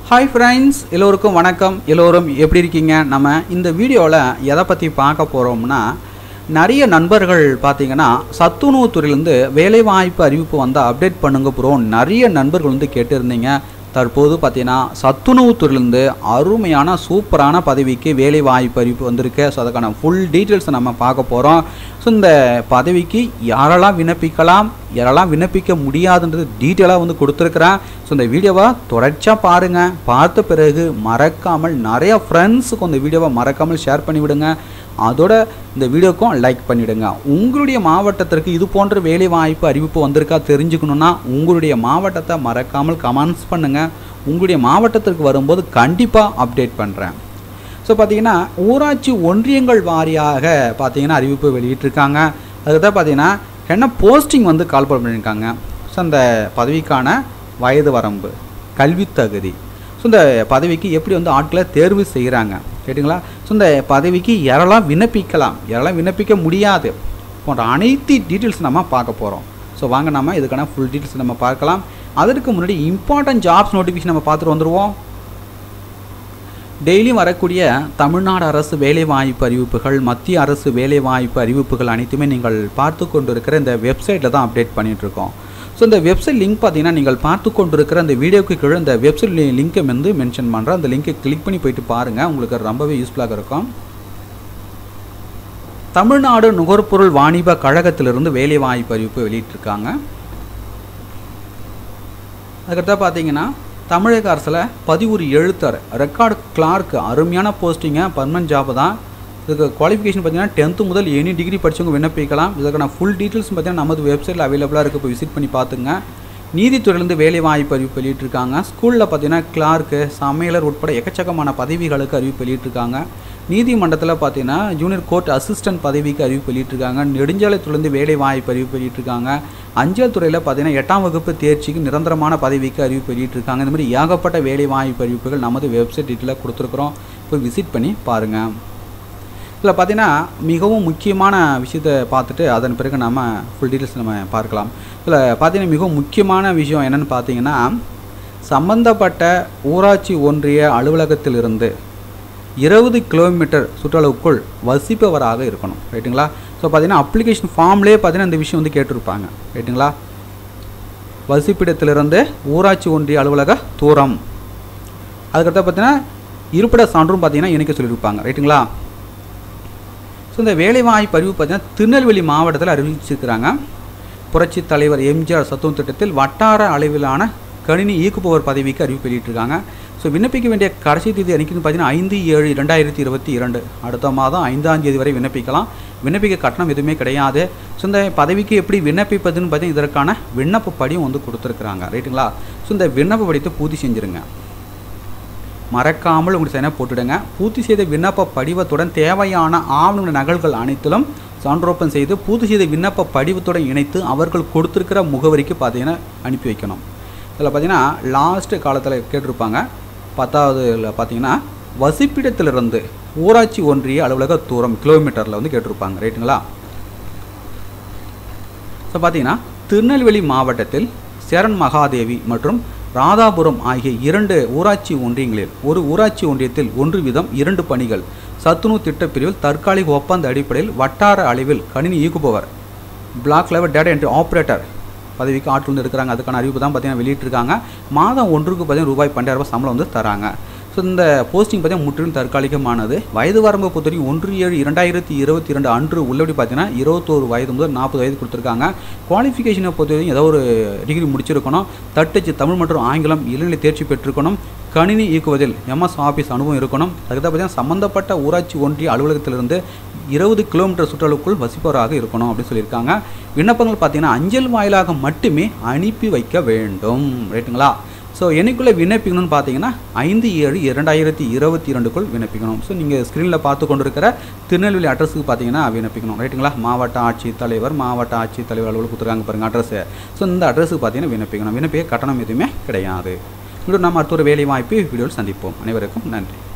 hi friends எல்லோருக்கும் வணக்கம் எல்லோரும் எப்படி இருக்கீங்க நம்ம இந்த வீடியோவில் எதை பற்றி பார்க்க போகிறோம்னா நிறைய நண்பர்கள் பார்த்தீங்கன்னா சத்துணவு துறையிலேருந்து வேலைவாய்ப்பு அறிவிப்பு வந்தால் அப்டேட் பண்ணுங்க ப்ரோ நிறைய நண்பர்கள் வந்து கேட்டிருந்தீங்க தற்போது பார்த்தீங்கன்னா சத்துணவு துறையிலேருந்து அருமையான சூப்பரான பதவிக்கு வேலை வாய்ப்பு அறிவிப்பு வந்திருக்கு ஸோ அதுக்கான ஃபுல் டீட்டெயில்ஸை நம்ம பார்க்க போகிறோம் ஸோ இந்த பதவிக்கு யாரெல்லாம் விண்ணப்பிக்கலாம் யாரெல்லாம் விண்ணப்பிக்க முடியாதுன்றது டீட்டெயிலாக வந்து கொடுத்துருக்குறேன் ஸோ இந்த வீடியோவை தொடர்ச்சியாக பாருங்கள் பார்த்த பிறகு மறக்காமல் நிறைய ஃப்ரெண்ட்ஸுக்கு இந்த வீடியோவை மறக்காமல் ஷேர் பண்ணி விடுங்க அதோட இந்த வீடியோக்கும் லைக் பண்ணிவிடுங்க உங்களுடைய மாவட்டத்திற்கு இது போன்ற வேலை வாய்ப்பு அறிவிப்பு வந்திருக்கா தெரிஞ்சுக்கணுன்னா உங்களுடைய மாவட்டத்தை மறக்காமல் கமெண்ட்ஸ் பண்ணுங்கள் உங்களுடைய மாவட்டத்திற்கு வரும்போது கண்டிப்பாக அப்டேட் பண்ணுறேன் ஸோ பார்த்தீங்கன்னா ஊராட்சி ஒன்றியங்கள் வாரியாக பார்த்தீங்கன்னா அறிவிப்பு வெளியிட்டிருக்காங்க அதுக்கு தான் பார்த்தீங்கன்னா என்ன போஸ்டிங் வந்து கால் பண்ணியிருக்காங்க ஸோ அந்த பதவிக்கான வயது வரம்பு கல்வித் தகுதி ஸோ இந்த பதவிக்கு எப்படி வந்து ஆட்களை தேர்வு செய்கிறாங்க கேட்டுங்களா ஸோ இந்த பதவிக்கு யாரெல்லாம் விண்ணப்பிக்கலாம் யாரெல்லாம் விண்ணப்பிக்க முடியாது போன்ற அனைத்து டீட்டெயில்ஸ் நம்ம பார்க்க போகிறோம் ஸோ வாங்க நம்ம இதுக்கான ஃபுல் டீட்டெயில்ஸ் நம்ம பார்க்கலாம் அதற்கு முன்னாடி இம்பார்ட்டன்ட் ஜாப்ஸ் நோட்டிஃபிகேஷன் நம்ம பார்த்துட்டு வந்துடுவோம் டெய்லியும் வரக்கூடிய தமிழ்நாடு அரசு வேலைவாய்ப்பு அறிவிப்புகள் மத்திய அரசு வேலைவாய்ப்பு அறிவிப்புகள் அனைத்துமே நீங்கள் பார்த்து கொண்டு இருக்கிற இந்த வெப்சைட்டில் தான் அப்டேட் பண்ணிகிட்ருக்கோம் ஸோ இந்த வெப்சைட் லிங்க் பார்த்தீங்கன்னா நீங்கள் பார்த்து கொண்டு இருக்கிற அந்த வீடியோக்கு கீழே இந்த வெப்சைட் லிங்க்கை வந்து மென்ஷன் பண்ணுறேன் அந்த லிங்கை கிளிக் பண்ணி போயிட்டு பாருங்கள் உங்களுக்கு ரொம்பவே யூஸ்ஃபுல்லாக இருக்கும் தமிழ்நாடு நுகர்பொருள் வாணிப கழகத்திலிருந்து வேலைவாய்ப்பு அறிவிப்பு வெளியிட்டிருக்காங்க அதுக்கடுத்தா பார்த்தீங்கன்னா தமிழக அரசில் பதிவுறு எழுத்தர் ரெக்கார்டு கிளார்க் அருமையான போஸ்டிங்க பர்மனன்ட் ஜாப் தான் இதுக்கு குவாலிஃபிகேஷன் பார்த்தீங்கன்னா டென்த்து முதல் எனி டிகிரி படித்தவங்க விண்ணப்பிக்கலாம் இதுக்கான ஃபுல் டீட்டெயில்ஸ் பார்த்தீங்கன்னா நமது வெப்சைட்டில் அவைலபிளாக இருக்குது இப்போ விசிட் பண்ணி பார்த்துங்க நீதித்துறையிலேருந்து வேலை வாய்ப்பு அறிவிப்பு வெளியிட்டிருக்காங்க ஸ்கூலில் பார்த்தீங்கன்னா கிளார்க்கு சமையலர் உட்பட எக்கச்சக்கமான பதவிகளுக்கு அறிவிப்பு வெளியிட்டிருக்காங்க நீதிமன்றத்தில் பார்த்தீங்கன்னா ஜூனியர் கோர்ட் அசிஸ்டன்ட் பதவிக்கு அறிவிப்பு வெளியிட்டிருக்காங்க நெடுஞ்சாலைத்துறையிலேருந்து வேலை வாய்ப்பு அறிவிப்பு வெளியிட்டிருக்காங்க அஞ்சல் துறையில் பார்த்தீங்கன்னா எட்டாம் வகுப்பு தேர்ச்சிக்கு நிரந்தரமான பதவிக்கு அறிவிப்பு வெளியிட்டிருக்காங்க இந்த மாதிரி ஏகப்பட்ட வேலை வாய்ப்பு அறிவிப்புகள் நமது வெப்சைட் டீட்டெயிலாக கொடுத்துருக்குறோம் போய் விசிட் பண்ணி பாருங்கள் இதில் பார்த்தீங்கன்னா மிகவும் முக்கியமான விஷயத்தை பார்த்துட்டு அதன் பிறகு நம்ம ஃபுல் டீட்டெயில்ஸ் நம்ம பார்க்கலாம் இதில் பார்த்தீங்கன்னா மிகவும் முக்கியமான விஷயம் என்னென்னு பார்த்தீங்கன்னா சம்பந்தப்பட்ட ஊராட்சி ஒன்றிய அலுவலகத்திலிருந்து இருபது கிலோமீட்டர் சுற்றளவுக்குள் வசிப்பவராக இருக்கணும் ரைட்டுங்களா ஸோ பார்த்தீங்கன்னா அப்ளிகேஷன் ஃபார்ம்லேயே பார்த்தீங்கன்னா இந்த விஷயம் வந்து கேட்டிருப்பாங்க ரைட்டுங்களா வசிப்பிடத்திலிருந்து ஊராட்சி ஒன்றிய அலுவலக தூரம் அதுக்கடுத்து பார்த்தீங்கன்னா இருப்பிட சான்றும் பார்த்தீங்கன்னா இணைக்க சொல்லியிருப்பாங்க ரைட்டுங்களா ஸோ இந்த வேலைவாய்ப்பு அறிவு பார்த்தீங்கன்னா திருநெல்வேலி மாவட்டத்தில் அறிவிச்சிருக்கிறாங்க புரட்சி தலைவர் எம்ஜிஆர் சத்துவம் திட்டத்தில் வட்டார அளவிலான கணினி இயக்குபவர் பதவிக்கு அறிவிப்பு வெளியிட்டிருக்காங்க ஸோ விண்ணப்பிக்க வேண்டிய கடைசி தேதி அன்றைக்கின்னு பார்த்தீங்கன்னா ஐந்து ஏழு ரெண்டாயிரத்தி இருபத்தி இரண்டு அடுத்த மாதம் ஐந்தாம் தேதி வரை விண்ணப்பிக்கலாம் விண்ணப்பிக்க கட்டணம் எதுவுமே கிடையாது ஸோ இந்த பதவிக்கு எப்படி விண்ணப்பிப்பதுன்னு பார்த்தீங்கன்னா இதற்கான விண்ணப்ப படியும் வந்து கொடுத்துருக்குறாங்க ரைட்டுங்களா ஸோ இந்த விண்ணப்ப படித்தை பூர்த்தி செஞ்சுருங்க மறக்காமல் உங்களுக்கு சைனாக போட்டுடுங்க பூர்த்தி செய்த விண்ணப்ப படிவத்துடன் தேவையான ஆவண நகல்கள் அனைத்திலும் சான்றோப்பம் செய்து பூர்த்தி செய்த விண்ணப்ப படிவத்துடன் இணைத்து அவர்கள் கொடுத்துருக்கிற முகவரிக்கு பார்த்தீங்கன்னா அனுப்பி வைக்கணும் இதில் பார்த்தீங்கன்னா லாஸ்ட்டு காலத்தில் கேட்டிருப்பாங்க பத்தாவதுல பார்த்தீங்கன்னா வசிப்பிடத்திலிருந்து ஊராட்சி ஒன்றிய அலுவலக தூரம் கிலோமீட்டரில் வந்து கேட்டிருப்பாங்க ரைட்டுங்களா ஸோ பார்த்தீங்கன்னா திருநெல்வேலி மாவட்டத்தில் சரண் மகாதேவி மற்றும் ராதாபுரம் ஆகிய இரண்டு ஊராட்சி ஒன்றியங்களில் ஒரு ஊராட்சி ஒன்றியத்தில் ஒன்று வீதம் இரண்டு பணிகள் சத்துணவு திட்டப்பிரிவில் தற்காலிக ஒப்பந்த அடிப்படையில் வட்டார அளவில் கணினி இயக்குபவர் block level data entry operator பதவிக்கு ஆட்கள் வந்து இருக்கிறாங்க அதுக்கான அறிவிப்பு தான் பார்த்தீங்கன்னா வெளியிட்டிருக்காங்க மாதம் ஒன்றுக்கு பார்த்தீங்கன்னா ரூபாய் பன்னெண்டாயிரம் ரூபாய் சம்பளம் வந்து தராங்க ஸோ இந்த போஸ்டிங் பார்த்தீங்கன்னா முற்றிலும் தற்காலிகமானது வயது வரம்பை பொறுத்தவரைக்கும் ஒன்று ஏழு இரண்டாயிரத்தி இருபத்தி இரண்டு அன்று உள்ளபடி பார்த்தீங்கன்னா இருபத்தோரு வயது முதல் நாற்பது வயது கொடுத்துருக்காங்க குவாலிஃபிகேஷனை பொறுத்தவரைக்கும் ஏதோ ஒரு டிகிரி முடிச்சிருக்கணும் தட்டச்சு தமிழ் மற்றும் ஆங்கிலம் இளநிலை தேர்ச்சி பெற்றிருக்கணும் கணினி இயக்குவதில் எம்எஸ் ஆஃபீஸ் அனுபவம் இருக்கணும் அதுக்கு பார்த்தீங்கன்னா சம்மந்தப்பட்ட ஊராட்சி ஒன்றிய அலுவலகத்திலிருந்து இருபது கிலோமீட்டர் சுற்றளவுக்குள் வசிப்பவராக இருக்கணும் அப்படின்னு சொல்லியிருக்காங்க விண்ணப்பங்கள் பார்த்தீங்கன்னா அஞ்சல் வாயிலாக மட்டுமே அனுப்பி வைக்க வேண்டும் ரைட்டுங்களா ஸோ என்னைக்குள்ளே விண்ணப்பிக்கணும்னு பார்த்தீங்கன்னா ஐந்து ஏழு இரண்டாயிரத்தி இருபத்தி இரண்டுக்குள் விண்ணப்பிக்கணும் ஸோ நீங்கள் ஸ்க்ரீனில் பார்த்து கொண்டு இருக்கிற திருநெல்வேலி அட்ரஸுக்கு பார்த்தீங்கன்னா விண்ணப்பிக்கணும் ரைட்டுங்களா மாவட்ட ஆட்சித்தலைவர் மாவட்ட ஆட்சித்தலைவர் அலுவலகம் கொடுத்துருக்காங்க பாருங்கள் அட்ரஸு ஸோ இந்த அட்ரஸுக்கு பார்த்தீங்கன்னா விண்ணப்பிக்கணும் விண்ணப்பிக்க கட்டணம் எதுவுமே கிடையாது மீண்டும் நாம் அடுத்த ஒரு வேலை வாய்ப்பு வீடியோவில் சந்திப்போம் அனைவருக்கும் நன்றி